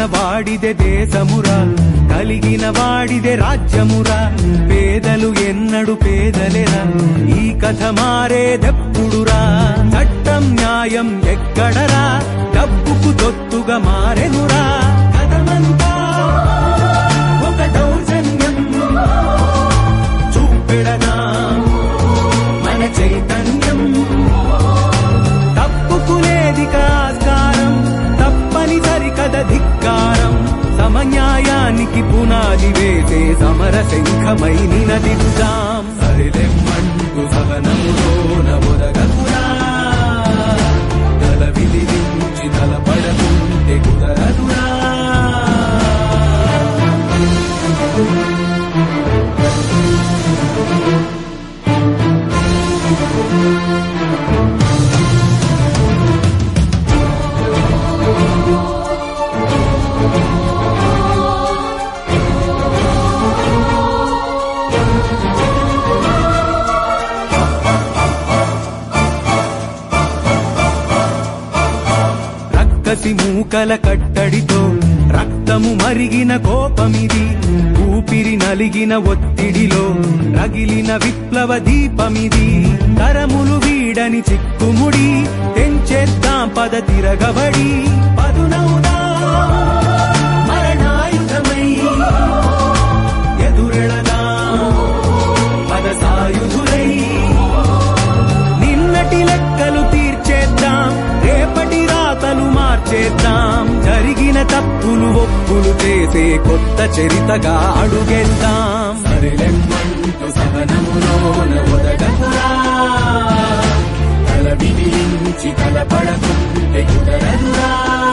వాడిదే దేశమురా కలిగిన వాడిదే రాజ్యమురా పేదలు ఎన్నడు పేదలేరా ఈ కథ మారేదెప్పుడురా చట్టం న్యాయం ఎక్కడరా డబ్బుకు తొత్తుగా మారెనురా కథమంతా ఒక దౌర్జన్యం చూపెడనా మన చైతన్యం తప్పుకునేది కాస్కారం తప్పనిసరి కథ ధిక్కారం సమన్యాయానికి పునాది వేసే సమర శంఖమై నినదిద్దాం సరిలెమ్మంటూ సవనములోన ఒదగకురా తల విదిలించి తలపడకుంటే కుదరదురా రక్కసి మూకల కట్టడితో రక్తము మరిగిన కోపమిది ఊపిరి నలిగిన ఒత్తిడిలో రగిలిన విప్లవ దీపమిది తరములు వీడని చిక్కుముడి తెంచేద్దాం పద తిరగబడి పదునవుదా మరణాయుధమై ఎదురెళదా పద సాయుధులై నిన్నటి లెక్కలు తీర్చేద్దాం రేపటి రాతలు మార్చేద్దాం జరిగిన తప్పులు ఒప్పులు చేసే కొత్త చరితగా అడుగేద్దాం సరిలెమ్మంటూ సహనములోన ఒదగకురా తల విదిలించి తలపడకుంటే కుదరదురా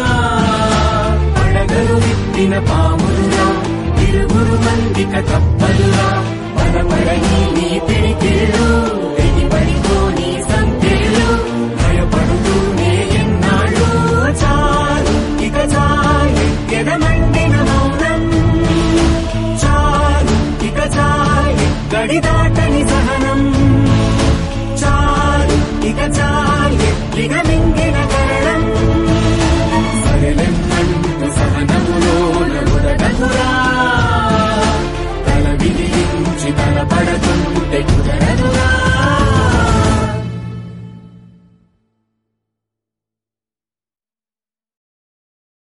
పడగలు విప్పిన పాములురా ఇరుగురు మందిక తప్పదురా బలపడని నీ పిడికిళ్ళు తెగిపడిపోని సంఖ్యలు భయపడుతూనే ఎన్నాళ్ళు చాలు ఇక చాలు ఎదమండిన మౌనం చాలు ఇక చాలు గడి దాట